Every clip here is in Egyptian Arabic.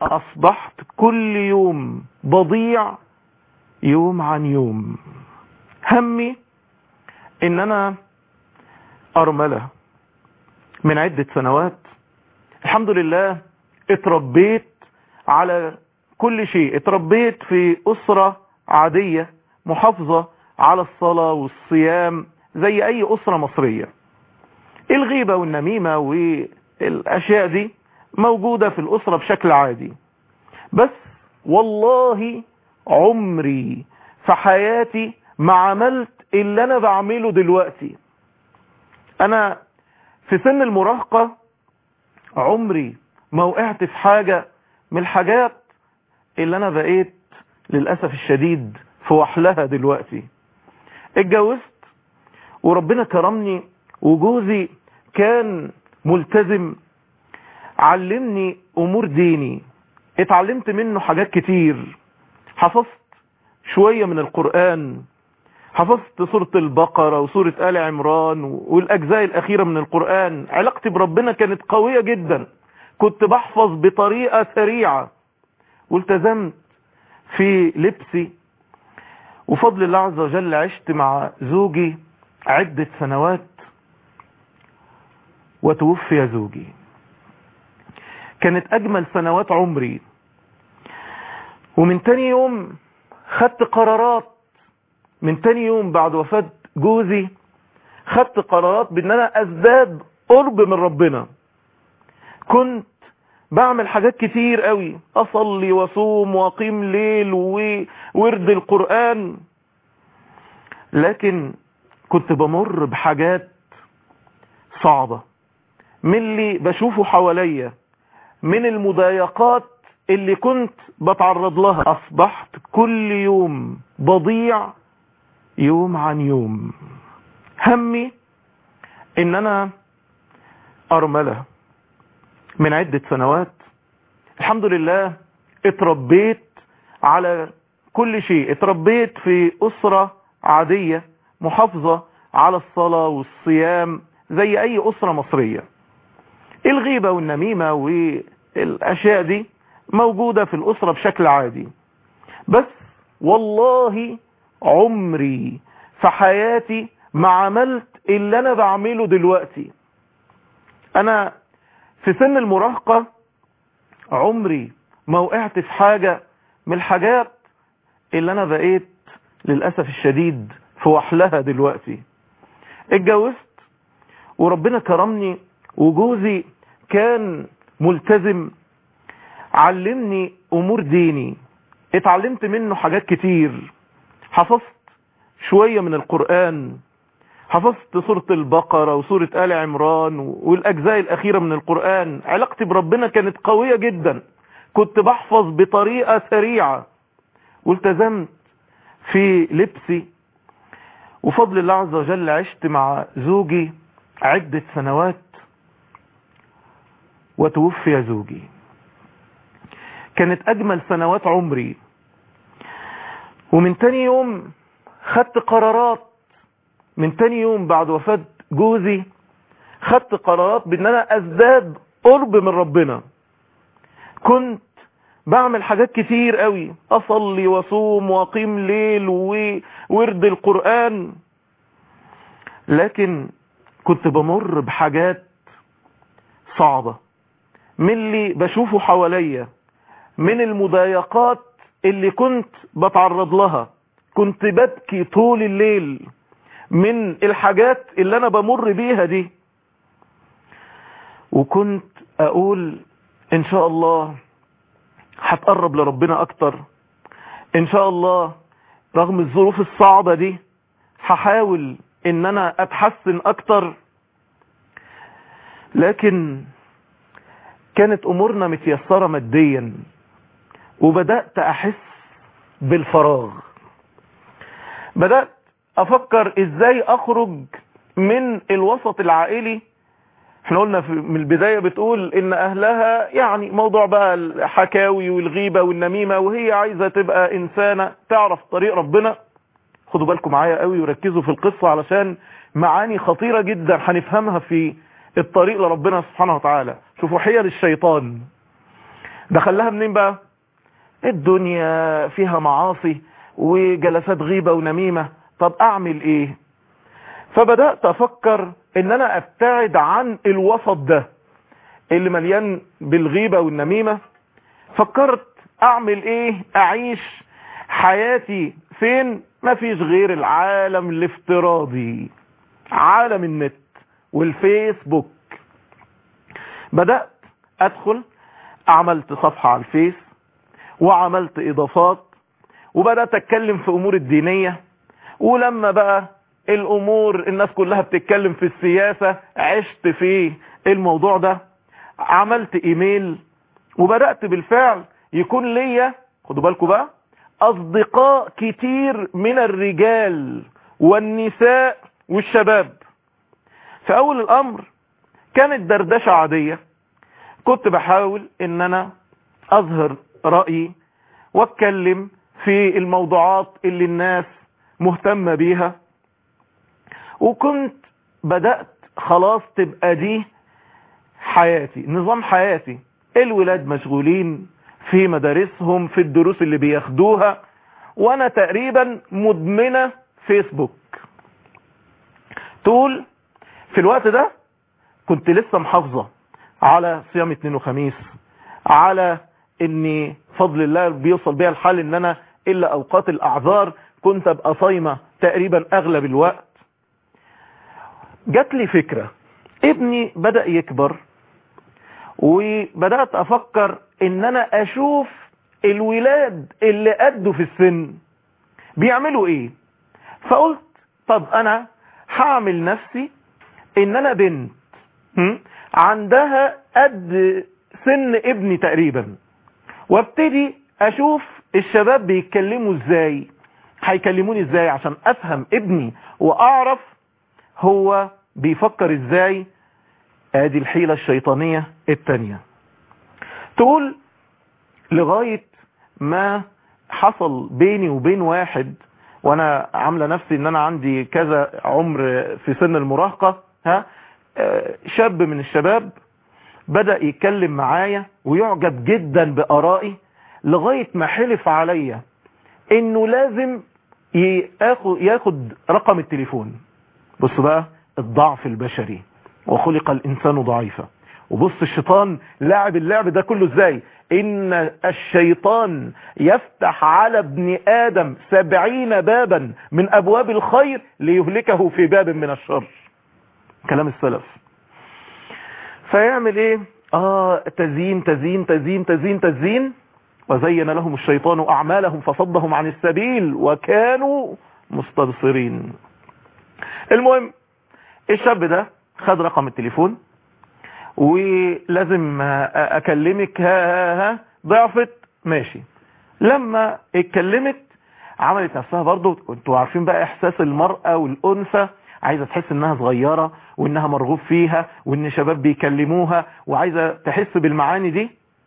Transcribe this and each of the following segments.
اصبحت كل يوم بضيع يوم عن يوم همي ان انا ارملة من عدة سنوات الحمد لله اتربيت على كل شيء اتربيت في اسرة عادية محافظة على الصلاة والصيام زي اي اسرة مصرية الغيبة والنميمة والاشياء دي موجودة في الاسرة بشكل عادي بس والله عمري في حياتي ما عملت اللي انا بعمله دلوقتي انا في سن المراهقة عمري ما وقعت في حاجة من الحاجات اللي انا بقيت للأسف الشديد في وحلها دلوقتي اتجوزت وربنا كرمني وجوزي كان ملتزم علمني امور ديني اتعلمت منه حاجات كتير حفظت شوية من القرآن حفظت سورة البقرة وسورة آل عمران والأجزاء الأخيرة من القرآن علاقتي بربنا كانت قوية جدا كنت بحفظ بطريقة سريعة والتزمت في لبسي وفضل الله عز وجل عشت مع زوجي عدة سنوات وتوفي زوجي كانت أجمل سنوات عمري ومن تاني يوم خدت قرارات من تاني يوم بعد وفاة جوزي خدت قرارات بان انا ازداد قرب من ربنا كنت بعمل حاجات كتير قوي اصلي واصوم واقيم ليل وورد القرآن لكن كنت بمر بحاجات صعبة من اللي بشوفه حواليا من المضايقات اللي كنت بتعرض لها اصبحت كل يوم بضيع يوم عن يوم همي ان انا ارملة من عدة سنوات الحمد لله اتربيت على كل شيء اتربيت في اسرة عادية محافظة على الصلاة والصيام زي اي اسرة مصرية الغيبة والنميمة والاشياء دي موجودة في الاسرة بشكل عادي بس والله عمري في حياتي ما عملت اللي انا بعمله دلوقتي انا في سن المراهقة عمري ما وقعت في حاجة من الحاجات اللي انا بقيت للأسف الشديد في وحلها دلوقتي اتجوزت وربنا كرمني وجوزي كان ملتزم علمني امور ديني اتعلمت منه حاجات كتير حفظت شوية من القرآن حفظت سورة البقرة وسورة آل عمران والأجزاء الأخيرة من القرآن علاقتي بربنا كانت قوية جدا كنت بحفظ بطريقة سريعة والتزمت في لبسي وفضل الله عز وجل عشت مع زوجي عدة سنوات وتوفي زوجي كانت أجمل سنوات عمري ومن تاني يوم خدت قرارات من تاني يوم بعد وفاة جوزي خدت قرارات بان انا ازداد قرب من ربنا كنت بعمل حاجات كتير قوي اصلي واصوم واقيم ليل وورد القرآن لكن كنت بمر بحاجات صعبة من اللي بشوفه حواليا من المضايقات اللي كنت بتعرض لها كنت ببكي طول الليل من الحاجات اللي انا بمر بيها دي وكنت اقول ان شاء الله هتقرب لربنا اكتر ان شاء الله رغم الظروف الصعبة دي هحاول ان انا اتحسن اكتر لكن كانت امورنا متيسرة ماديا وبدأت احس بالفراغ بدأت افكر ازاي اخرج من الوسط العائلي احنا قلنا في من البداية بتقول ان اهلها يعني موضوع بقى الحكاوي والغيبة والنميمة وهي عايزة تبقى انسانة تعرف طريق ربنا خدوا بالكم معايا قوي وركزوا في القصة علشان معاني خطيرة جدا هنفهمها في الطريق لربنا سبحانه وتعالى شوفوا حيل الشيطان دخلها منين بقى الدنيا فيها معاصي وجلسات غيبة ونميمة طب اعمل ايه فبدأت افكر ان انا ابتعد عن الوسط ده اللي مليان بالغيبة والنميمة فكرت اعمل ايه اعيش حياتي فين مفيش غير العالم الافتراضي عالم النت والفيسبوك بدأت ادخل عملت صفحة على الفيس وعملت اضافات وبدأت اتكلم في امور الدينية ولما بقى الامور الناس كلها بتتكلم في السياسة عشت في الموضوع ده عملت ايميل وبدأت بالفعل يكون ليا خدوا بالكم بقى اصدقاء كتير من الرجال والنساء والشباب في اول الامر كانت دردشة عادية كنت بحاول ان انا اظهر رأيي واتكلم في الموضوعات اللي الناس مهتمة بيها وكنت بدأت خلاص تبقى دي حياتي نظام حياتي الولاد مشغولين في مدارسهم في الدروس اللي بياخدوها وانا تقريبا مدمنة فيسبوك تقول في الوقت ده كنت لسه محافظة على صيام اثنين وخميس على اني فضل الله بيوصل بيها الحال ان انا الا اوقات الاعذار كنت ابقى صايمة تقريبا اغلب الوقت جات لي فكرة ابني بدأ يكبر وبدأت افكر ان انا اشوف الولاد اللي قدوا في السن بيعملوا ايه فقلت طب انا هعمل نفسي ان انا بنت م? عندها قد سن ابني تقريبا وابتدي اشوف الشباب بيتكلموا ازاي هيكلموني ازاي عشان افهم ابني واعرف هو بيفكر ازاي ادي الحيلة الشيطانية التانية تقول لغاية ما حصل بيني وبين واحد وانا عاملة نفسي ان انا عندي كذا عمر في سن المراهقة ها شاب من الشباب بدأ يتكلم معايا ويعجب جدا بآرائي لغاية ما حلف عليا انه لازم ياخد, ياخد رقم التليفون بص بقى الضعف البشري وخلق الانسان ضعيفا وبص الشيطان لاعب اللعب ده كله ازاي ان الشيطان يفتح على ابن ادم سبعين بابا من ابواب الخير ليهلكه في باب من الشر كلام السلف فيعمل ايه اه تزيين تزيين تزيين تزيين تزيين وزين لهم الشيطان اعمالهم فصدهم عن السبيل وكانوا مستبصرين المهم الشاب ده خد رقم التليفون ولازم اكلمك ها ها ها ضعفت ماشي لما اتكلمت عملت نفسها برضو انتوا عارفين بقى احساس المرأة والانثى عايزة تحس انها صغيرة وانها مرغوب فيها وان شباب بيكلموها وعايزة تحس بالمعاني دي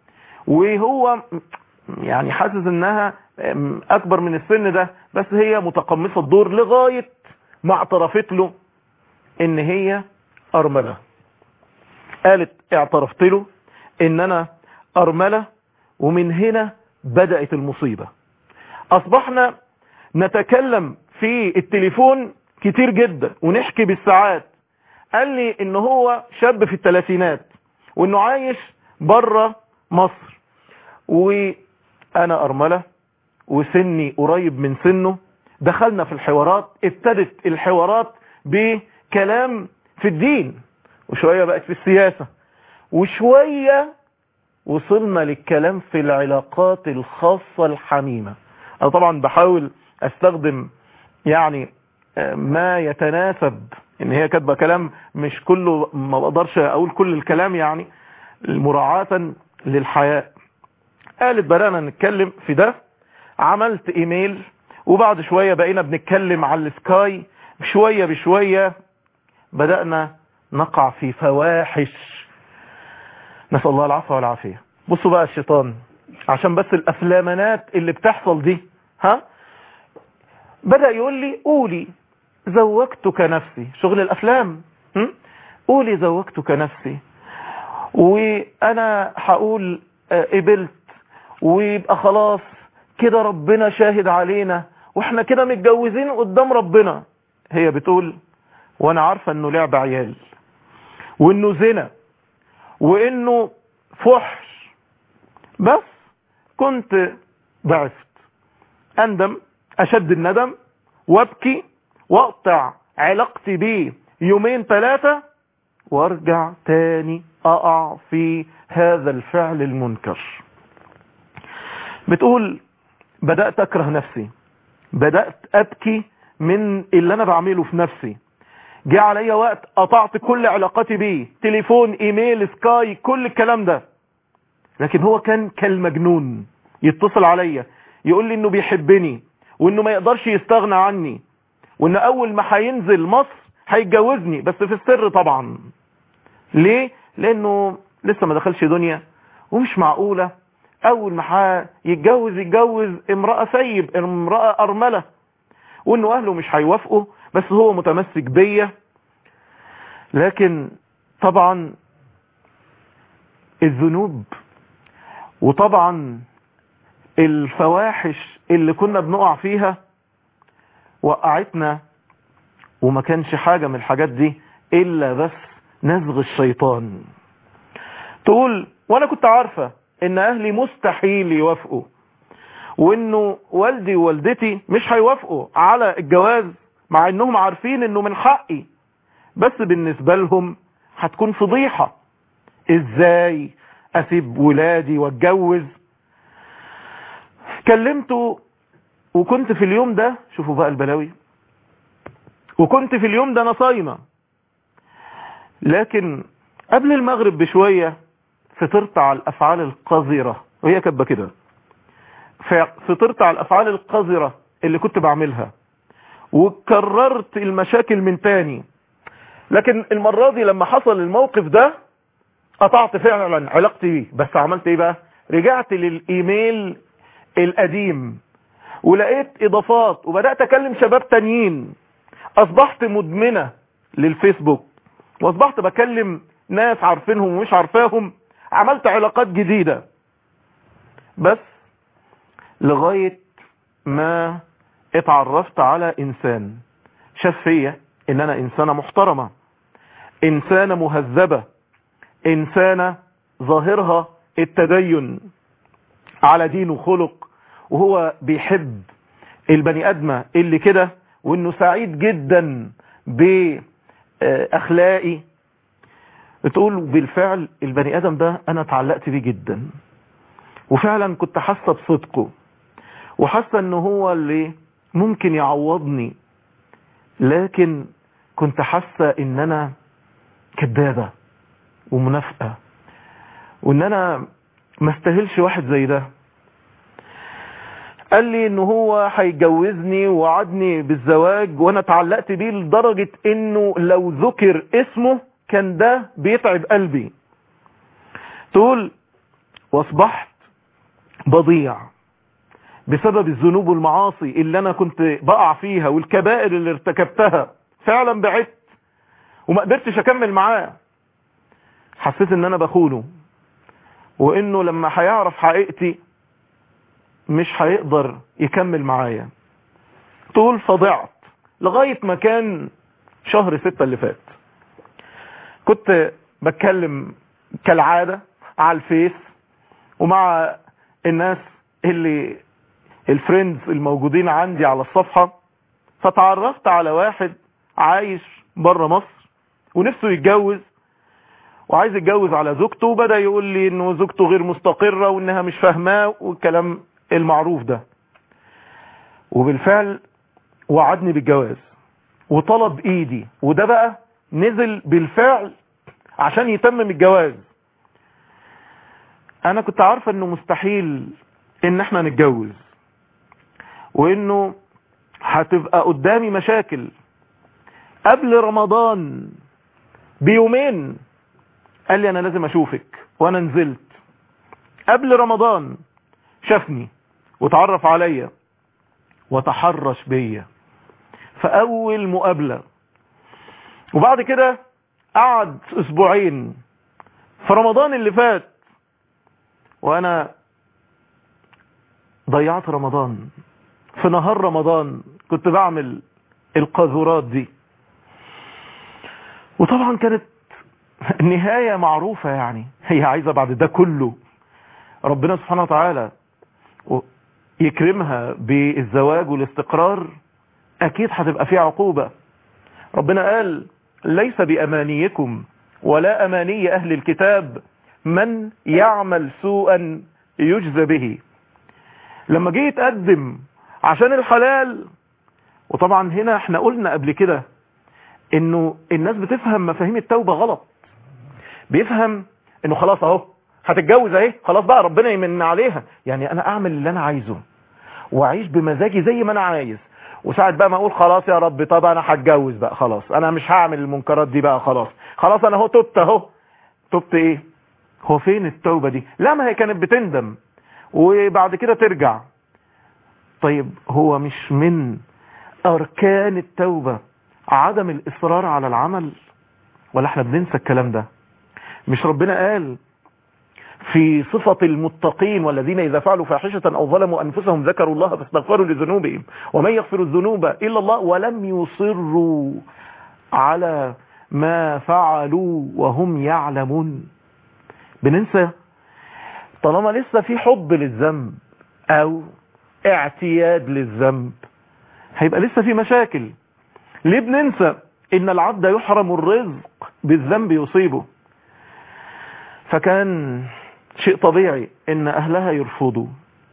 وهو يعني حاسس انها اكبر من السن ده بس هي متقمصة الدور لغاية ما اعترفت له ان هي ارملة قالت اعترفت له ان انا ارملة ومن هنا بدأت المصيبة اصبحنا نتكلم في التليفون كتير جدا ونحكي بالساعات قال لي ان هو شاب في الثلاثينات وانه عايش بره مصر وانا ارملة وسني قريب من سنه دخلنا في الحوارات ابتدت الحوارات بكلام في الدين وشوية بقت في السياسة وشوية وصلنا للكلام في العلاقات الخاصة الحميمة انا طبعا بحاول استخدم يعني ما يتناسب ان هي كاتبه كلام مش كله ما بقدرش اقول كل الكلام يعني مراعاة للحياة قالت بدأنا نتكلم في ده عملت ايميل وبعد شوية بقينا بنتكلم على السكاي شوية بشوية بدأنا نقع في فواحش نسأل الله العفو والعافية بصوا بقى الشيطان عشان بس الافلامانات اللي بتحصل دي ها بدأ يقول لي قولي زوجتك نفسي شغل الافلام هم؟ قولي زوجتك نفسي وانا هقول قبلت ويبقى خلاص كده ربنا شاهد علينا واحنا كده متجوزين قدام ربنا هي بتقول وانا عارفة انه لعب عيال وانه زنا وانه فحش بس كنت ضعفت اندم اشد الندم وابكي واقطع علاقتي بيه يومين ثلاثة وارجع تاني اقع في هذا الفعل المنكر بتقول بدأت اكره نفسي بدأت ابكي من اللي انا بعمله في نفسي جه عليا وقت قطعت كل علاقاتي بيه تليفون ايميل سكاي كل الكلام ده لكن هو كان كالمجنون يتصل عليا يقول لي انه بيحبني وانه ما يقدرش يستغنى عني وان اول ما هينزل مصر هيتجوزني بس في السر طبعا ليه لانه لسه ما دخلش دنيا ومش معقولة اول ما يتجوز يتجوز امرأة سيب امرأة ارملة وانه اهله مش هيوافقوا بس هو متمسك بيا لكن طبعا الذنوب وطبعا الفواحش اللي كنا بنقع فيها وقعتنا وما كانش حاجة من الحاجات دي إلا بس نزغ الشيطان تقول وانا كنت عارفة ان اهلي مستحيل يوافقوا وانه والدي ووالدتي مش هيوافقوا على الجواز مع انهم عارفين انه من حقي بس بالنسبة لهم هتكون فضيحة ازاي اسيب ولادي واتجوز كلمته وكنت في اليوم ده شوفوا بقى البلاوي وكنت في اليوم ده انا صايمه لكن قبل المغرب بشوية فطرت على الافعال القذرة وهي كاتبه كده فطرت على الافعال القذرة اللي كنت بعملها وكررت المشاكل من تاني لكن المرة دي لما حصل الموقف ده قطعت فعلا علاقتي بيه بس عملت ايه بقى رجعت للايميل القديم ولقيت اضافات وبدأت اكلم شباب تانيين اصبحت مدمنة للفيسبوك واصبحت بكلم ناس عارفينهم ومش عارفاهم عملت علاقات جديدة بس لغاية ما اتعرفت على انسان شاف فيا ان انا انسانة محترمة انسانة مهذبة انسانة ظاهرها التدين على دين وخلق وهو بيحب البني ادمة اللي كده وانه سعيد جدا باخلاقي تقول بالفعل البني ادم ده انا اتعلقت بيه جدا وفعلا كنت حاسه بصدقه وحاسه ان هو اللي ممكن يعوضني لكن كنت حاسه ان انا كدابه ومنافقه وان انا ما استاهلش واحد زي ده قال لي ان هو هيجوزني ووعدني بالزواج وانا اتعلقت بيه لدرجة انه لو ذكر اسمه كان ده بيتعب قلبي تقول واصبحت بضيع بسبب الذنوب والمعاصي اللي انا كنت بقع فيها والكبائر اللي ارتكبتها فعلا بعدت وما قدرتش اكمل معاه حسيت ان انا بخونه وانه لما هيعرف حقيقتي مش هيقدر يكمل معايا طول فضعت لغاية ما كان شهر ستة اللي فات كنت بتكلم كالعادة على الفيس ومع الناس اللي الفريندز الموجودين عندي على الصفحة فتعرفت على واحد عايش بره مصر ونفسه يتجوز وعايز يتجوز على زوجته وبدأ يقول لي انه زوجته غير مستقرة وانها مش فاهماه والكلام المعروف ده وبالفعل وعدني بالجواز وطلب ايدي وده بقى نزل بالفعل عشان يتمم الجواز انا كنت عارفة انه مستحيل ان احنا نتجوز وانه هتبقى قدامي مشاكل قبل رمضان بيومين قال لي انا لازم اشوفك وانا نزلت قبل رمضان شافني وتعرف عليا وتحرش بيا فاول مقابلة وبعد كده قعد اسبوعين في رمضان اللي فات وانا ضيعت رمضان في نهار رمضان كنت بعمل القاذورات دي وطبعا كانت النهاية معروفة يعني هي عايزة بعد ده كله ربنا سبحانه وتعالى يكرمها بالزواج والاستقرار اكيد هتبقى فيه عقوبة ربنا قال ليس بأمانيكم ولا أماني أهل الكتاب من يعمل سوءا يجزى به لما جه يتقدم عشان الحلال وطبعا هنا احنا قلنا قبل كده انه الناس بتفهم مفاهيم التوبة غلط بيفهم انه خلاص اهو هتتجوز اهي خلاص بقى ربنا يمن عليها يعني انا اعمل اللي انا عايزه واعيش بمزاجي زي ما انا عايز وساعة بقى ما اقول خلاص يا رب طب انا هتجوز بقى خلاص انا مش هعمل المنكرات دي بقى خلاص خلاص انا اهو تبت اهو تبت ايه هو فين التوبة دي لا ما هي كانت بتندم وبعد كده ترجع طيب هو مش من اركان التوبة عدم الاصرار على العمل ولا احنا بننسى الكلام ده مش ربنا قال في صفة المتقين والذين إذا فعلوا فاحشة أو ظلموا أنفسهم ذكروا الله فاستغفروا لذنوبهم ومن يغفر الذنوب إلا الله ولم يصروا على ما فعلوا وهم يعلمون بننسى طالما لسه في حب للذنب أو اعتياد للذنب هيبقى لسه في مشاكل ليه بننسى إن العبد يحرم الرزق بالذنب يصيبه فكان شيء طبيعي ان اهلها يرفضوا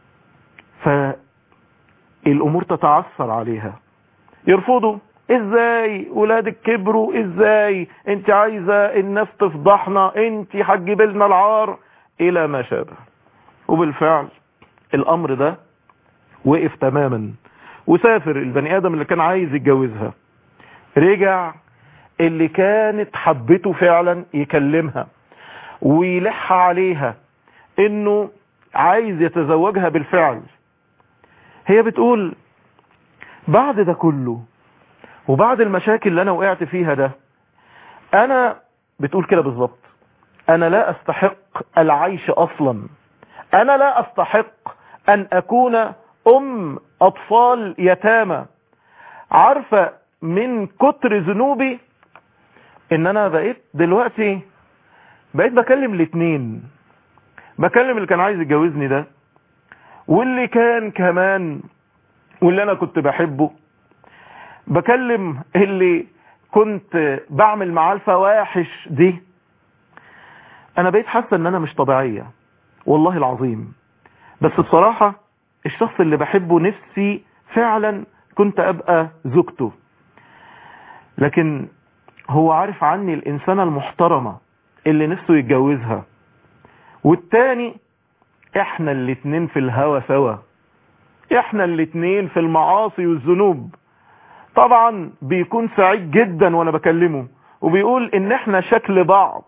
فالامور تتعثر عليها يرفضوا ازاي ولادك كبروا ازاي انت عايزة الناس تفضحنا انت هتجيب لنا العار الى ما شابه وبالفعل الامر ده وقف تماما وسافر البني ادم اللي كان عايز يتجوزها رجع اللي كانت حبته فعلا يكلمها ويلح عليها انه عايز يتزوجها بالفعل هي بتقول بعد ده كله وبعد المشاكل اللي انا وقعت فيها ده انا بتقول كده بالظبط انا لا استحق العيش اصلا انا لا استحق ان اكون ام اطفال يتامى عارفة من كتر ذنوبي ان انا بقيت دلوقتي بقيت بكلم الاتنين بكلم اللي كان عايز يتجوزني ده واللي كان كمان واللي انا كنت بحبه بكلم اللي كنت بعمل معاه الفواحش دي انا بقيت حاسه ان انا مش طبيعيه والله العظيم بس بصراحه الشخص اللي بحبه نفسي فعلا كنت ابقى زوجته لكن هو عارف عني الانسانه المحترمه اللي نفسه يتجوزها والتاني احنا الاتنين في الهوى سوا احنا الاتنين في المعاصي والذنوب طبعا بيكون سعيد جدا وانا بكلمه وبيقول ان احنا شكل بعض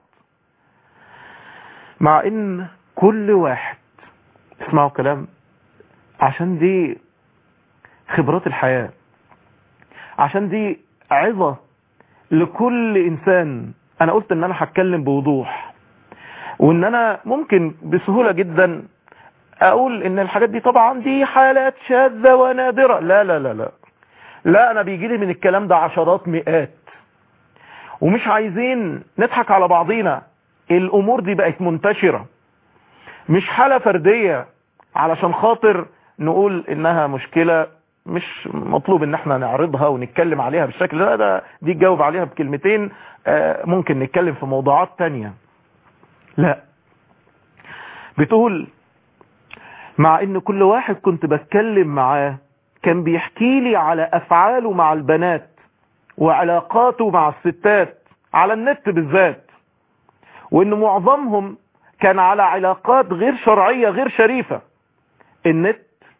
مع ان كل واحد اسمعوا كلام عشان دي خبرات الحياة عشان دي عظة لكل انسان انا قلت ان انا هتكلم بوضوح وان انا ممكن بسهولة جدا اقول ان الحاجات دي طبعا دي حالات شاذة ونادرة لا لا لا لا لا انا بيجي لي من الكلام ده عشرات مئات ومش عايزين نضحك على بعضينا الامور دي بقت منتشرة مش حالة فردية علشان خاطر نقول انها مشكلة مش مطلوب ان احنا نعرضها ونتكلم عليها بالشكل ده ده دي تجاوب عليها بكلمتين ممكن نتكلم في موضوعات تانية لا بتقول مع ان كل واحد كنت بتكلم معاه كان بيحكي لي على افعاله مع البنات وعلاقاته مع الستات على النت بالذات وان معظمهم كان على علاقات غير شرعية غير شريفة النت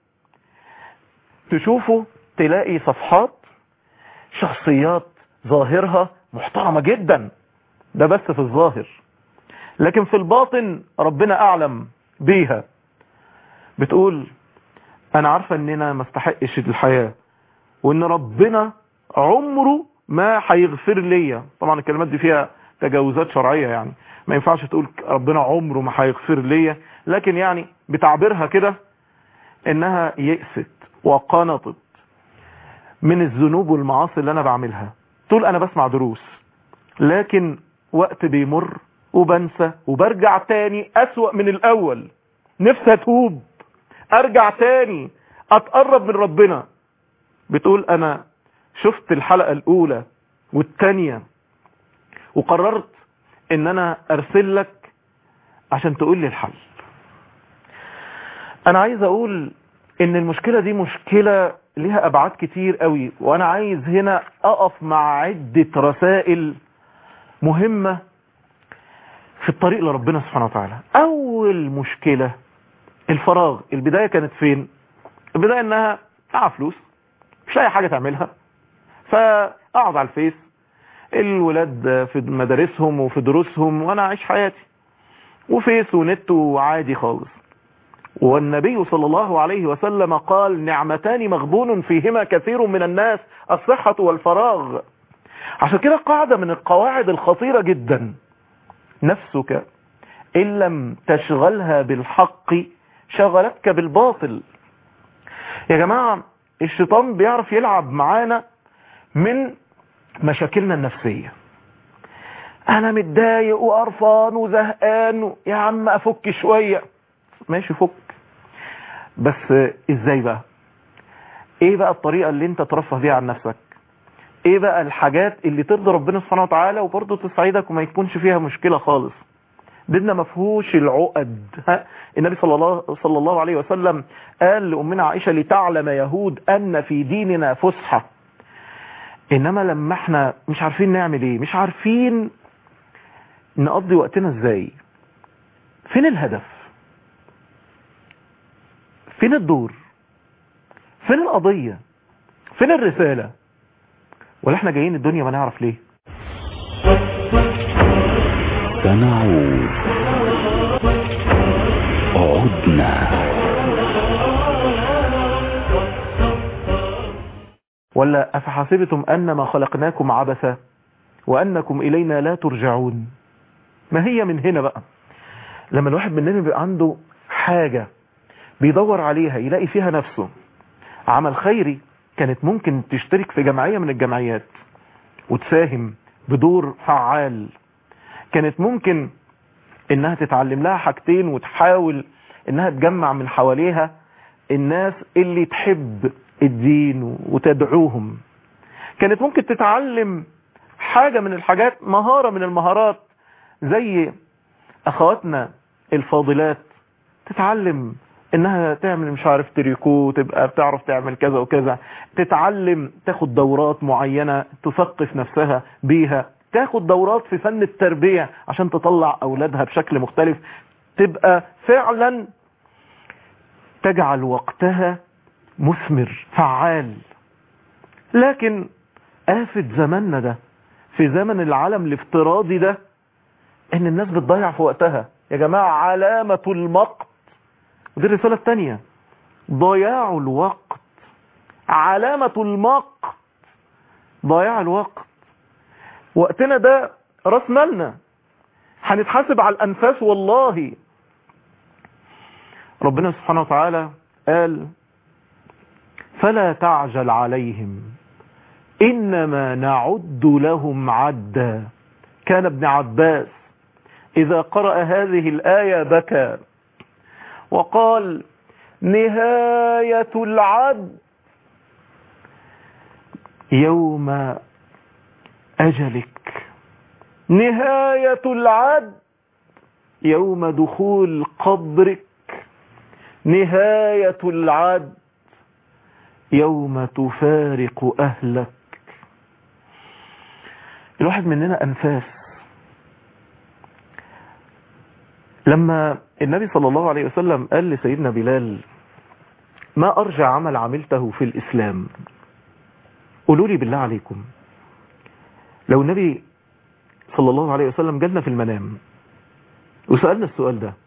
تشوفه تلاقي صفحات شخصيات ظاهرها محترمة جدا ده بس في الظاهر لكن في الباطن ربنا اعلم بيها بتقول انا عارفة اننا ما استحقش الحياة وان ربنا عمره ما هيغفر ليا طبعا الكلمات دي فيها تجاوزات شرعية يعني ما ينفعش تقول ربنا عمره ما هيغفر ليا لكن يعني بتعبيرها كده انها يأست وقنطت من الذنوب والمعاصي اللي انا بعملها طول انا بسمع دروس لكن وقت بيمر وبنسى وبرجع تاني اسوأ من الاول نفسي اتوب ارجع تاني اتقرب من ربنا بتقول انا شفت الحلقة الاولى والتانية وقررت ان انا ارسل لك عشان تقول لي الحل انا عايز اقول ان المشكلة دي مشكلة ليها ابعاد كتير قوي وانا عايز هنا اقف مع عدة رسائل مهمة في الطريق لربنا سبحانه وتعالى اول مشكلة الفراغ البداية كانت فين البداية انها معها فلوس مش لاقي حاجة تعملها فاقعد على الفيس الولاد في مدارسهم وفي دروسهم وانا اعيش حياتي وفيس ونت وعادي خالص والنبي صلى الله عليه وسلم قال نعمتان مغبون فيهما كثير من الناس الصحة والفراغ عشان كده قاعدة من القواعد الخطيرة جدا نفسك إن لم تشغلها بالحق شغلتك بالباطل يا جماعة الشيطان بيعرف يلعب معانا من مشاكلنا النفسية انا متضايق وقرفان وزهقان يا عم افك شوية ماشي فك بس ازاي بقى ايه بقى الطريقة اللي انت ترفه بيها عن نفسك ايه بقى الحاجات اللي ترضي ربنا سبحانه وتعالى وبرضه تسعدك وما يكونش فيها مشكلة خالص ديننا ما فيهوش العقد ها النبي صلى الله صلى الله عليه وسلم قال لامنا عائشه لتعلم يهود ان في ديننا فسحه انما لما احنا مش عارفين نعمل ايه مش عارفين نقضي وقتنا ازاي فين الهدف فين الدور فين القضيه فين الرساله ولا احنا جايين الدنيا ما نعرف ليه سنعود عدنا ولا أفحسبتم أنما خلقناكم عبثا وأنكم إلينا لا ترجعون ما هي من هنا بقى لما الواحد مننا بيبقى عنده حاجة بيدور عليها يلاقي فيها نفسه عمل خيري كانت ممكن تشترك في جمعية من الجمعيات وتساهم بدور فعال كانت ممكن انها تتعلم لها حاجتين وتحاول انها تجمع من حواليها الناس اللي تحب الدين وتدعوهم كانت ممكن تتعلم حاجة من الحاجات مهارة من المهارات زي اخواتنا الفاضلات تتعلم انها تعمل مش عارف تريكو تبقى بتعرف تعمل كذا وكذا تتعلم تاخد دورات معينة تثقف نفسها بيها تاخد دورات في فن التربية عشان تطلع اولادها بشكل مختلف تبقى فعلا تجعل وقتها مثمر فعال لكن آفة زماننا ده في زمن العالم الافتراضي ده ان الناس بتضيع في وقتها يا جماعة علامة المقت ودي الرسالة الثانية ضياع الوقت علامة المقت ضياع الوقت وقتنا ده راس مالنا هنتحاسب على الأنفاس والله ربنا سبحانه وتعالى قال فلا تعجل عليهم إنما نعد لهم عدا كان ابن عباس إذا قرأ هذه الآية بكى وقال نهاية العد يوم أجلك نهاية العد يوم دخول قبرك نهاية العد يوم تفارق أهلك الواحد مننا أنفاس لما النبي صلى الله عليه وسلم قال لسيدنا بلال ما أرجع عمل عملته في الإسلام قولوا لي بالله عليكم لو النبي صلى الله عليه وسلم جالنا في المنام وسألنا السؤال ده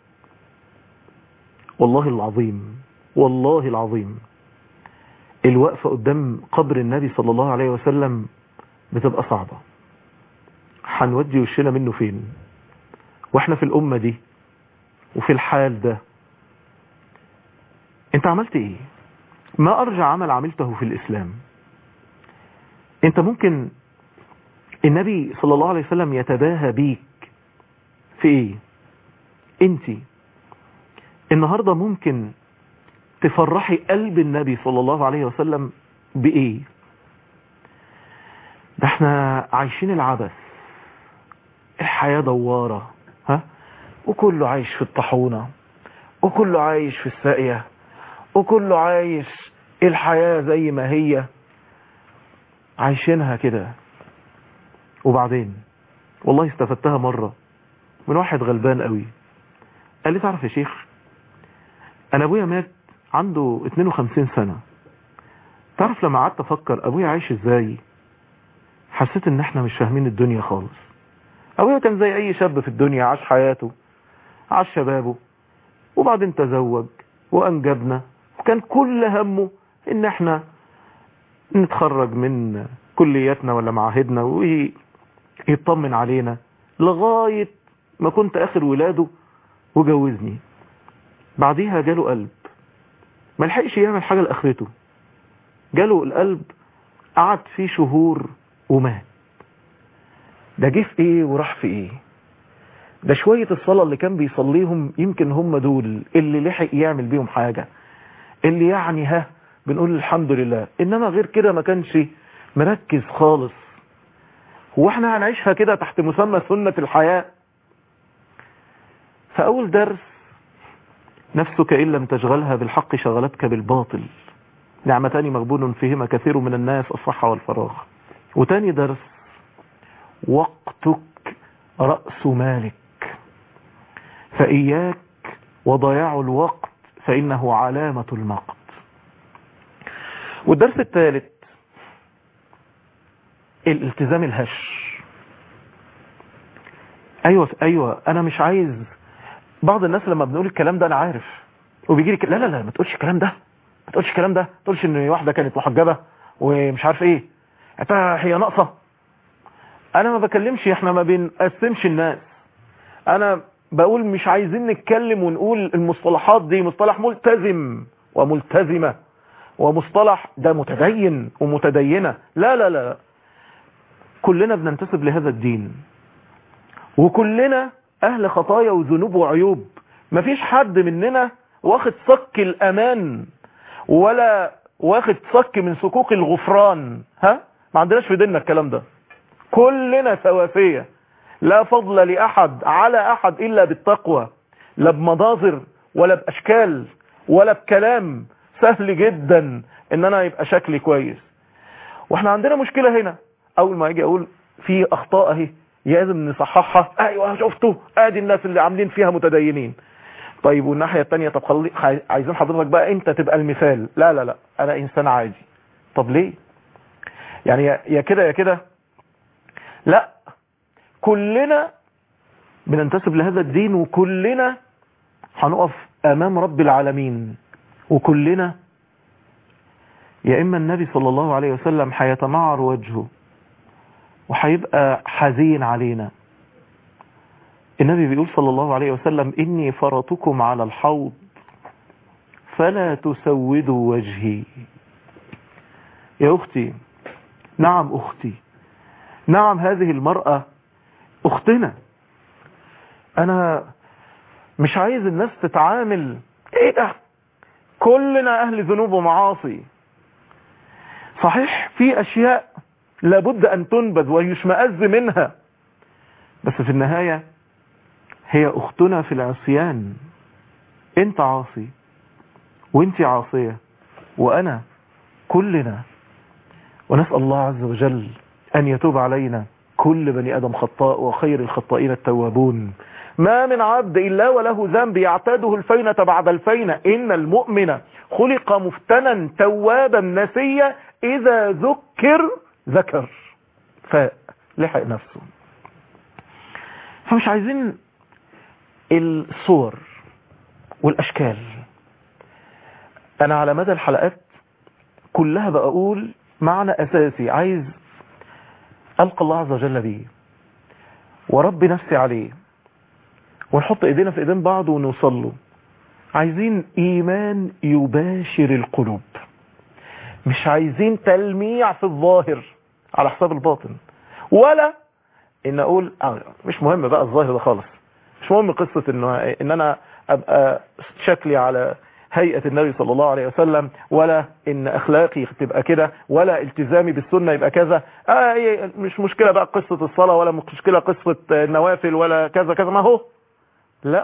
والله العظيم والله العظيم الوقفة قدام قبر النبي صلى الله عليه وسلم بتبقى صعبة هنودي وشنا منه فين واحنا في الأمة دي وفي الحال ده انت عملت ايه ما ارجع عمل عملته في الاسلام انت ممكن النبي صلى الله عليه وسلم يتباهى بيك في ايه انت النهاردة ممكن تفرحي قلب النبي صلى الله عليه وسلم بايه ده احنا عايشين العبث الحياة دوارة ها وكله عايش في الطحونة وكله عايش في الساقية وكله عايش الحياة زي ما هي عايشينها كده وبعدين والله استفدتها مرة من واحد غلبان قوي قال لي تعرف يا شيخ انا ابويا مات عنده 52 سنة تعرف لما قعدت افكر ابويا عايش ازاي حسيت ان احنا مش فاهمين الدنيا خالص ابويا كان زي اي شاب في الدنيا عاش حياته عاش شبابه وبعدين تزوج وانجبنا وكان كل همه ان احنا نتخرج من كلياتنا ولا معاهدنا ويطمن علينا لغاية ما كنت اخر ولاده وجوزني بعديها جاله قلب ما لحقش يعمل حاجة لاخرته جاله القلب قعد فيه شهور ومات ده جه في ايه وراح في ايه ده شوية الصلاة اللي كان بيصليهم يمكن هم دول اللي لحق يعمل بيهم حاجة اللي يعني ها بنقول الحمد لله انما غير كده ما كانش مركز خالص هو احنا هنعيشها كده تحت مسمى سنة الحياة فاول درس نفسك ان لم تشغلها بالحق شغلتك بالباطل نعمتان مغبون فيهما كثير من الناس الصحة والفراغ وتاني درس وقتك رأس مالك فإياك وضياع الوقت فإنه علامة المقت والدرس الثالث الالتزام الهش ايوه ايوه انا مش عايز بعض الناس لما بنقول الكلام ده انا عارف وبيجي لي لا لا لا ما تقولش الكلام ده ما تقولش الكلام ده ما تقولش ان واحده كانت محجبه ومش عارف ايه انت هي ناقصه انا ما بكلمش احنا ما بنقسمش الناس انا بقول مش عايزين نتكلم ونقول المصطلحات دي مصطلح ملتزم وملتزمة ومصطلح ده متدين ومتدينة لا لا لا كلنا بننتسب لهذا الدين وكلنا اهل خطايا وذنوب وعيوب مفيش حد مننا واخد صك الامان ولا واخد صك من صكوك الغفران ها ما عندناش في ديننا الكلام ده كلنا سواسية لا فضل لأحد على أحد إلا بالتقوى لا بمناظر ولا بأشكال ولا بكلام سهل جدا ان انا يبقى شكلي كويس واحنا عندنا مشكلة هنا اول ما اجي اقول في اخطاء اهي لازم نصححها ايوه شفتوا ادي الناس اللي عاملين فيها متدينين طيب والناحية التانية طب خلي عايزين حضرتك بقى انت تبقى المثال لا لا لا انا انسان عادي طب ليه يعني يا كده يا كده لا كلنا بننتسب لهذا الدين وكلنا هنقف امام رب العالمين وكلنا يا اما النبي صلى الله عليه وسلم هيتمعر وجهه وهيبقى حزين علينا النبي بيقول صلى الله عليه وسلم اني فرطكم على الحوض فلا تسودوا وجهي يا اختي نعم اختي نعم هذه المرأة اختنا انا مش عايز الناس تتعامل ايه ده كلنا اهل ذنوب ومعاصي صحيح في اشياء لابد ان تنبذ ويشمئز منها بس في النهاية هي اختنا في العصيان انت عاصي وانت عاصية وانا كلنا ونسأل الله عز وجل ان يتوب علينا كل بني ادم خطاء وخير الخطائين التوابون ما من عبد إلا وله ذنب يعتاده الفينة بعد الفينة إن المؤمن خلق مفتنا توابا نسيا إذا ذكر ذكر فلحق نفسه فمش عايزين الصور والأشكال أنا على مدى الحلقات كلها بقول معنى أساسي عايز ألقى الله عز وجل بيه ورب نفسي عليه ونحط ايدينا في ايدين بعض ونوصل له عايزين ايمان يباشر القلوب مش عايزين تلميع في الظاهر على حساب الباطن ولا ان اقول آه مش مهم بقى الظاهر ده خالص مش مهم قصة انه ان انا ابقى شكلي على هيئة النبي صلى الله عليه وسلم ولا ان اخلاقي تبقى كده ولا التزامي بالسنة يبقى كذا آه إيه مش مشكلة بقى قصة الصلاة ولا مشكلة قصة النوافل ولا كذا كذا ما هو لا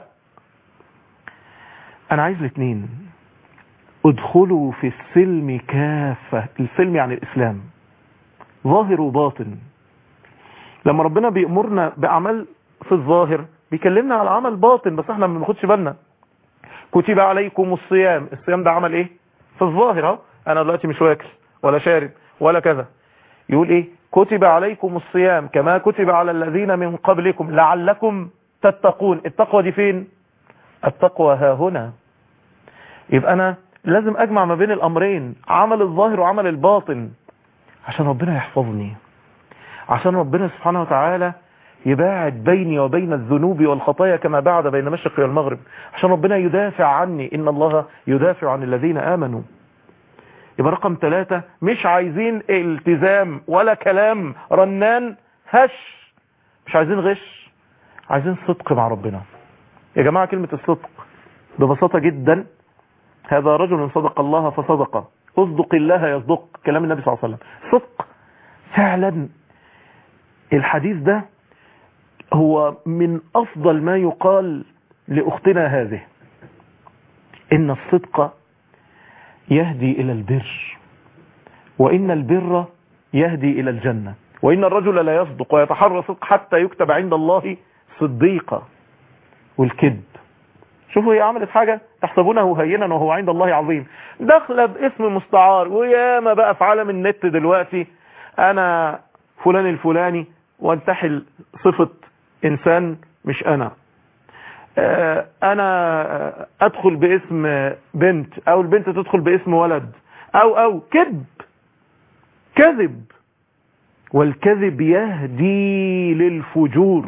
انا عايز الاثنين ادخلوا في السلم كافة السلم يعني الاسلام ظاهر وباطن لما ربنا بيأمرنا بأعمال في الظاهر بيكلمنا على عمل باطن بس احنا ما بناخدش بالنا كتب عليكم الصيام الصيام ده عمل ايه في الظاهر اهو انا دلوقتي مش واكل ولا شارب ولا كذا يقول ايه كتب عليكم الصيام كما كتب على الذين من قبلكم لعلكم تتقون التقوى دي فين التقوى ها هنا يبقى انا لازم اجمع ما بين الامرين عمل الظاهر وعمل الباطن عشان ربنا يحفظني عشان ربنا سبحانه وتعالى يباعد بيني وبين الذنوب والخطايا كما بعد بين المشرق والمغرب عشان ربنا يدافع عني إن الله يدافع عن الذين آمنوا يبقى رقم ثلاثة مش عايزين التزام ولا كلام رنان هش مش عايزين غش عايزين صدق مع ربنا يا جماعة كلمة الصدق ببساطة جدا هذا رجل صدق الله فصدق اصدق الله يصدق كلام النبي صلى الله عليه وسلم صدق فعلا الحديث ده هو من أفضل ما يقال لأختنا هذه إن الصدق يهدي إلى البر وإن البر يهدي إلى الجنة وإن الرجل لا يصدق ويتحرى صدق حتى يكتب عند الله صديقا والكذب شوفوا هي عملت حاجة تحسبونه هينا وهو عند الله عظيم داخله باسم مستعار وياما بقى في عالم النت دلوقتي أنا فلان الفلاني وانتحل صفة انسان مش انا انا ادخل باسم بنت او البنت تدخل باسم ولد او او كذب كذب والكذب يهدي للفجور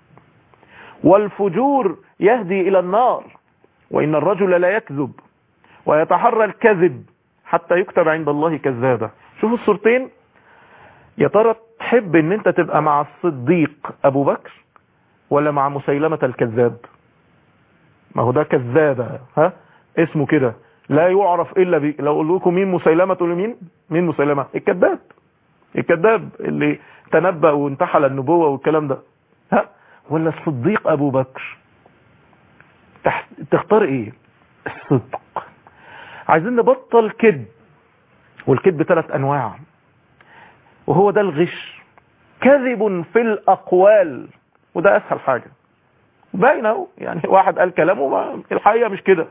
والفجور يهدي الى النار وان الرجل لا يكذب ويتحرى الكذب حتى يكتب عند الله كذابا شوفوا الصورتين يا ترى تحب ان انت تبقى مع الصديق ابو بكر ولا مع مسيلمة الكذاب ما هو ده كذاب ها اسمه كده لا يعرف الا بي لو اقول لكم مين مسيلمة تقولوا مين مين مسيلمة الكذاب الكذاب اللي تنبأ وانتحل النبوة والكلام ده ها ولا الصديق ابو بكر تحت... تختار ايه الصدق عايزين نبطل كذب والكذب ثلاث انواع وهو ده الغش كذب في الأقوال وده أسهل حاجة باين اهو يعني واحد قال كلامه ما الحقيقة مش كده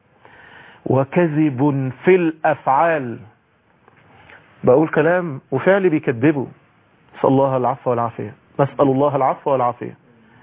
وكذب في الأفعال بقول كلام وفعلي بيكذبه نسأل الله العفو والعافية نسأل الله العفو والعافية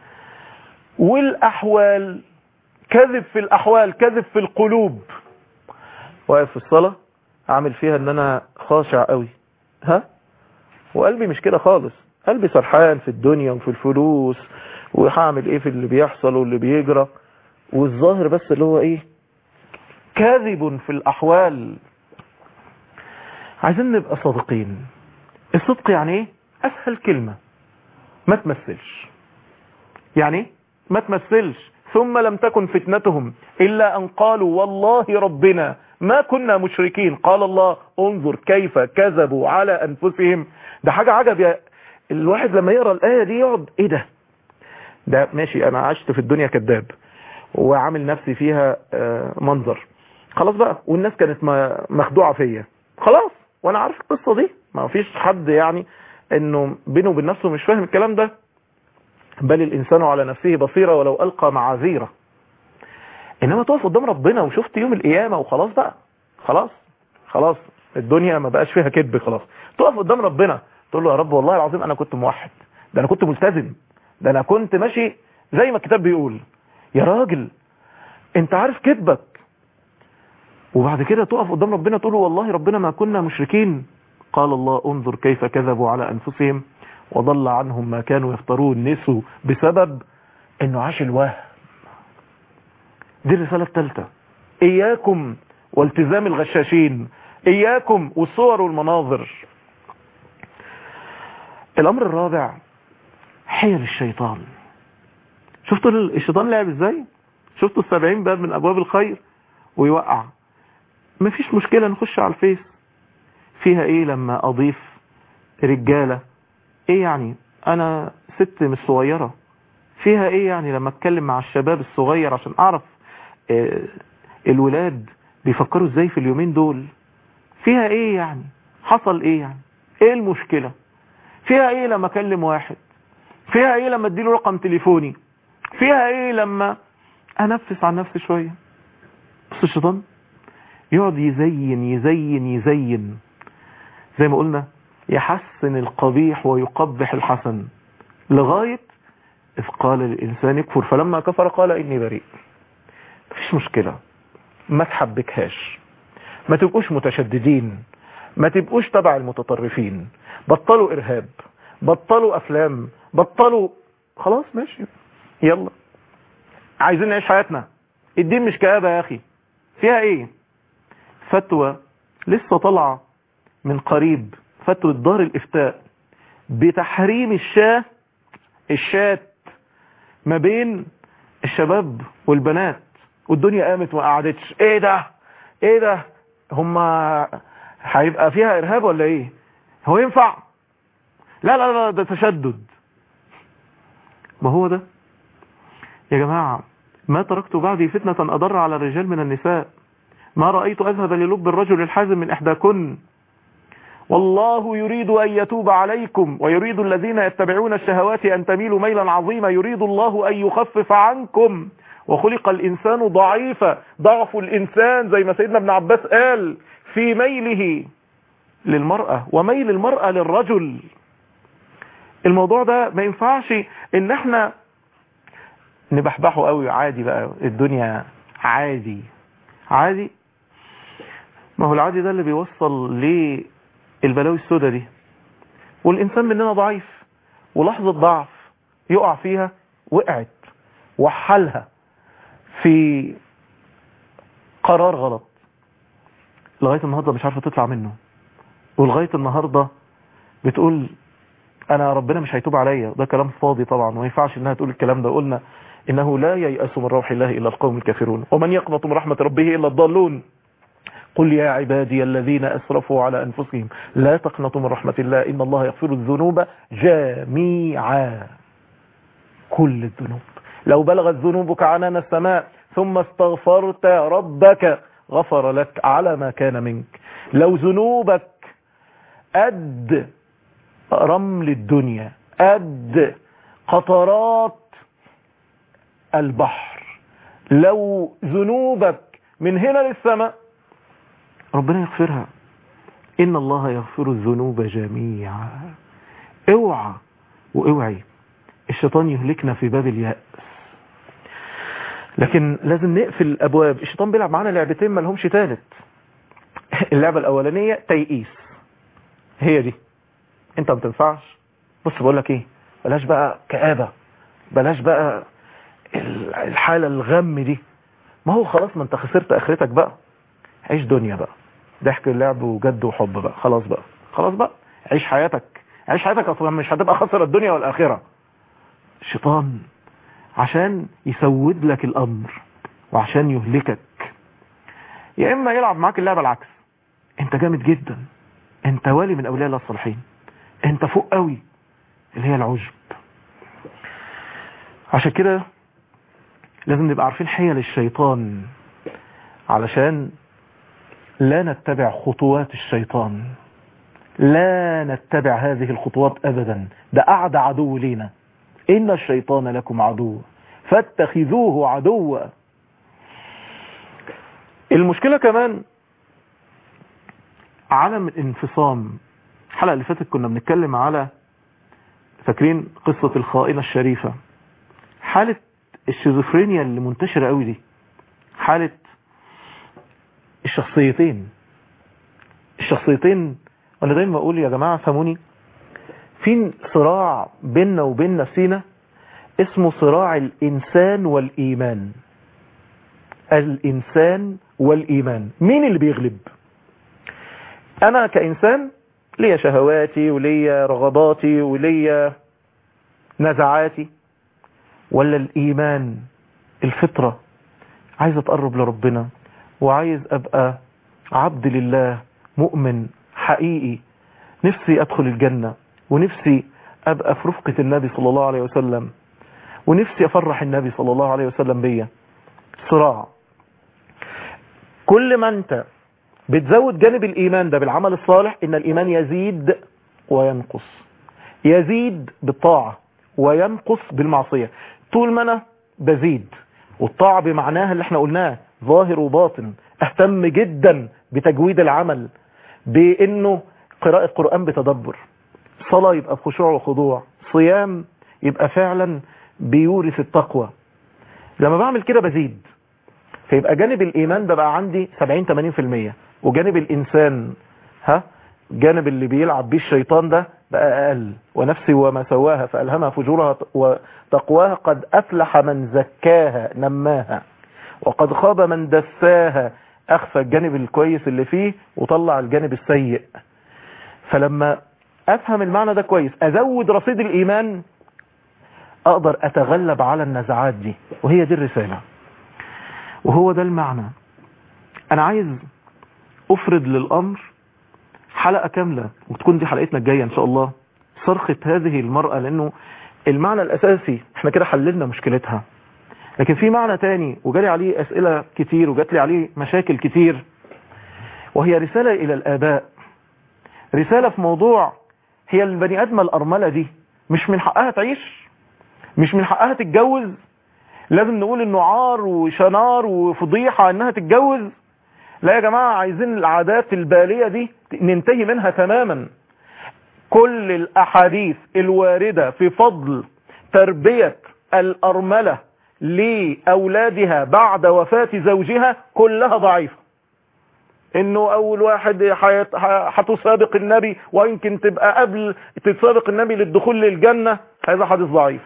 والأحوال كذب في الأحوال كذب في القلوب واقف في الصلاة عامل فيها ان انا خاشع قوي ها وقلبي مش كده خالص قلبي سرحان في الدنيا وفي الفلوس وهعمل ايه في اللي بيحصل واللي بيجرى والظاهر بس اللي هو ايه كاذب في الاحوال عايزين نبقى صادقين الصدق يعني ايه اسهل كلمة ما تمثلش يعني ايه ما تمثلش ثم لم تكن فتنتهم الا ان قالوا والله ربنا ما كنا مشركين قال الله انظر كيف كذبوا على انفسهم ده حاجة عجب يا الواحد لما يقرأ الآية دي يقعد ايه ده ده ماشي انا عشت في الدنيا كذاب وعامل نفسي فيها منظر خلاص بقى والناس كانت مخدوعة فيا خلاص وانا عارف القصة دي ما فيش حد يعني انه بينه وبين نفسه مش فاهم الكلام ده بل الانسان على نفسه بصيرة ولو القى معاذيره انما تقف قدام ربنا وشفت يوم القيامة وخلاص بقى خلاص خلاص الدنيا ما بقاش فيها كذب خلاص تقف قدام ربنا تقول له يا رب والله العظيم انا كنت موحد ده انا كنت ملتزم ده انا كنت ماشي زي ما الكتاب بيقول يا راجل انت عارف كذبك وبعد كده تقف قدام ربنا تقول له والله ربنا ما كنا مشركين قال الله انظر كيف كذبوا على انفسهم وضل عنهم ما كانوا يفترون نسوا بسبب انه عاش الوهم دي الرسالة الثالثة إياكم والتزام الغشاشين إياكم والصور والمناظر الأمر الرابع حيل الشيطان شفتوا الشيطان لعب ازاي شفتوا السبعين باب من أبواب الخير ويوقع مفيش مشكلة نخش على الفيس فيها ايه لما اضيف رجالة ايه يعني انا ست مش صغيرة فيها ايه يعني لما اتكلم مع الشباب الصغير عشان اعرف اه الولاد بيفكروا ازاي في اليومين دول فيها ايه يعني حصل ايه يعني ايه المشكلة فيها ايه لما اكلم واحد فيها ايه لما اديله رقم تليفوني فيها ايه لما انفس عن نفسي شوية بس الشيطان يقعد يزين يزين يزين زي ما قلنا يحسن القبيح ويقبح الحسن لغاية إذ قال للإنسان يكفر فلما كفر قال إني بريء مفيش مشكلة ما تحبكهاش ما تبقوش متشددين ما تبقوش تبع المتطرفين بطلوا إرهاب بطلوا أفلام بطلوا خلاص ماشي يلا عايزين نعيش حياتنا الدين مش كآبة يا أخي فيها إيه فتوى لسه طالعه من قريب فتوى دار الإفتاء بتحريم الشاه الشات ما بين الشباب والبنات والدنيا قامت وما قعدتش ايه ده ايه ده هما هيبقى فيها ارهاب ولا ايه هو ينفع لا لا لا ده تشدد ما هو ده يا جماعة ما تركت بعدي فتنة أضر على الرجال من النساء ما رأيت أذهب للب الرجل الحازم من إحداكن والله يريد أن يتوب عليكم ويريد الذين يتبعون الشهوات أن تميلوا ميلا عظيما يريد الله أن يخفف عنكم وخلق الإنسان ضعيفا ضعف الإنسان زي ما سيدنا ابن عباس قال في ميله للمرأة وميل المرأة للرجل الموضوع ده ما ينفعش ان احنا نبحبحه قوي عادي بقى الدنيا عادي عادي ما هو العادي ده اللي بيوصل للبلاوي السوداء دي والإنسان مننا ضعيف ولحظة ضعف يقع فيها وقعت وحلها في قرار غلط لغاية النهاردة مش عارفة تطلع منه ولغاية النهاردة بتقول انا ربنا مش هيتوب عليا ده كلام فاضي طبعا وما ينفعش انها تقول الكلام ده قلنا انه لا ييأس من روح الله الا القوم الكافرون ومن يقنط من رحمة ربه الا الضالون قل يا عبادي الذين اسرفوا على انفسهم لا تقنطوا من رحمة الله ان الله يغفر الذنوب جميعا كل الذنوب لو بلغت ذنوبك عنان السماء ثم استغفرت ربك غفر لك على ما كان منك لو ذنوبك قد رمل الدنيا قد قطرات البحر لو ذنوبك من هنا للسماء ربنا يغفرها إن الله يغفر الذنوب جميعا اوعى واوعي الشيطان يهلكنا في باب اليأس لكن لازم نقفل الأبواب الشيطان بيلعب معانا لعبتين ما لهمش تالت اللعبة الأولانية تيئيس هي دي انت ما تنفعش بص بقول لك ايه بلاش بقى كآبة بلاش بقى الحالة الغم دي ما هو خلاص ما انت خسرت اخرتك بقى عيش دنيا بقى ضحك اللعب وجد وحب بقى خلاص بقى خلاص بقى عيش حياتك عيش حياتك اصلا مش هتبقى خسر الدنيا والاخرة الشيطان عشان يسود لك الامر وعشان يهلكك يا اما يلعب معاك اللعبة العكس انت جامد جدا انت والي من اولياء الله الصالحين انت فوق قوي اللي هي العجب عشان كده لازم نبقى عارفين حيل الشيطان علشان لا نتبع خطوات الشيطان لا نتبع هذه الخطوات ابدا ده قعد عدو لينا ان الشيطان لكم عدو فاتخذوه عدوا المشكلة كمان عدم الانفصام الحلقة اللي فاتت كنا بنتكلم على فاكرين قصة الخائنة الشريفة حالة الشيزوفرينيا اللي منتشرة قوي دي حالة الشخصيتين الشخصيتين وانا دايما بقول يا جماعة فهموني في صراع بيننا وبين نفسينا اسمه صراع الإنسان والإيمان الإنسان والإيمان مين اللي بيغلب أنا كإنسان ليا شهواتي وليا رغباتي وليا نزعاتي ولا الإيمان الفطرة عايز أتقرب لربنا وعايز أبقى عبد لله مؤمن حقيقي نفسي أدخل الجنة ونفسي أبقى في رفقة النبي صلى الله عليه وسلم ونفسي أفرح النبي صلى الله عليه وسلم بيا صراع كل ما أنت بتزود جانب الإيمان ده بالعمل الصالح إن الإيمان يزيد وينقص يزيد بالطاعة وينقص بالمعصية طول ما أنا بزيد والطاعة بمعناها اللي احنا قلناه ظاهر وباطن اهتم جدا بتجويد العمل بانه قراءة قرآن بتدبر صلاة يبقى بخشوع وخضوع صيام يبقى فعلا بيورث التقوى لما بعمل كده بزيد فيبقى جانب الايمان ده بقى عندي 70 80% وجانب الانسان ها جانب اللي بيلعب بيه الشيطان ده بقى اقل ونفسي وما سواها فالهمها فجورها وتقواها قد افلح من زكاها نماها وقد خاب من دساها اخفى الجانب الكويس اللي فيه وطلع الجانب السيء فلما افهم المعنى ده كويس ازود رصيد الايمان اقدر اتغلب على النزعات دي وهي دي الرسالة وهو ده المعنى انا عايز افرد للامر حلقة كاملة وتكون دي حلقتنا الجاية ان شاء الله صرخة هذه المرأة لانه المعنى الاساسي احنا كده حللنا مشكلتها لكن في معنى تاني وجالي عليه اسئلة كتير وجات لي عليه مشاكل كتير وهي رسالة الى الاباء رسالة في موضوع هي البني ادمة الارملة دي مش من حقها تعيش مش من حقها تتجوز لازم نقول انه عار وشنار وفضيحة انها تتجوز لا يا جماعة عايزين العادات البالية دي ننتهي منها تماما كل الاحاديث الواردة في فضل تربية الارملة لأولادها بعد وفاة زوجها كلها ضعيفة انه اول واحد هتسابق النبي ويمكن تبقى قبل تسابق النبي للدخول للجنة هذا حديث ضعيف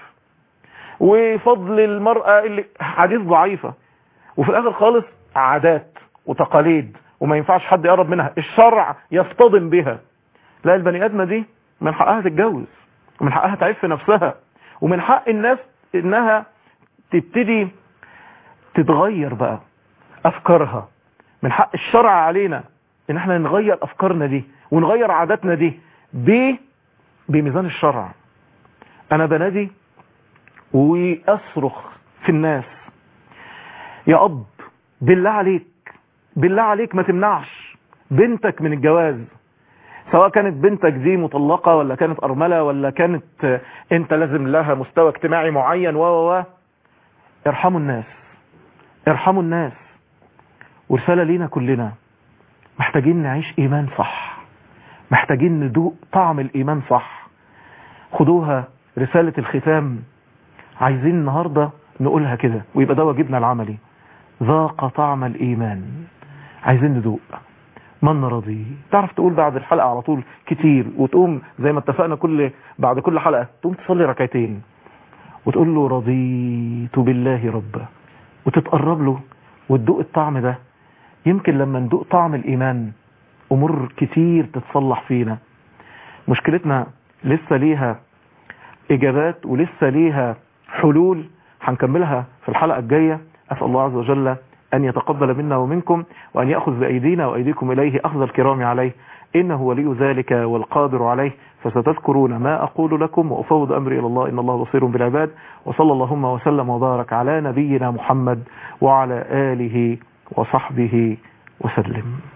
وفضل المرأة اللي حديث ضعيفة وفي الاخر خالص عادات وتقاليد وما ينفعش حد يقرب منها الشرع يصطدم بها لا البني ادمة دي من حقها تتجوز ومن حقها تعف نفسها ومن حق الناس انها تبتدي تتغير بقى افكارها من حق الشرع علينا ان احنا نغير افكارنا دي ونغير عاداتنا دي ب بميزان الشرع انا بنادي واصرخ في الناس يا اب بالله عليك بالله عليك ما تمنعش بنتك من الجواز سواء كانت بنتك دي مطلقة ولا كانت أرملة ولا كانت انت لازم لها مستوى اجتماعي معين و و ارحموا الناس ارحموا الناس ورسالة لينا كلنا محتاجين نعيش ايمان صح محتاجين ندوق طعم الايمان صح خدوها رسالة الختام عايزين النهاردة نقولها كده ويبقى ده واجبنا العملي ذاق طعم الايمان عايزين ندوق من رضي تعرف تقول بعد الحلقة على طول كتير وتقوم زي ما اتفقنا كل بعد كل حلقة تقوم تصلي ركعتين وتقول له رضيت بالله ربا وتتقرب له وتدوق الطعم ده يمكن لما ندوق طعم الإيمان أمور كتير تتصلح فينا مشكلتنا لسه ليها إجابات ولسه ليها حلول هنكملها في الحلقة الجاية أسأل الله عز وجل أن يتقبل منا ومنكم وأن يأخذ بأيدينا وأيديكم إليه أخذ الكرام عليه إنه ولي ذلك والقادر عليه فستذكرون ما أقول لكم وأفوض أمري إلى الله إن الله بصير بالعباد وصلى اللهم وسلم وبارك على نبينا محمد وعلى آله وصحبه وسلم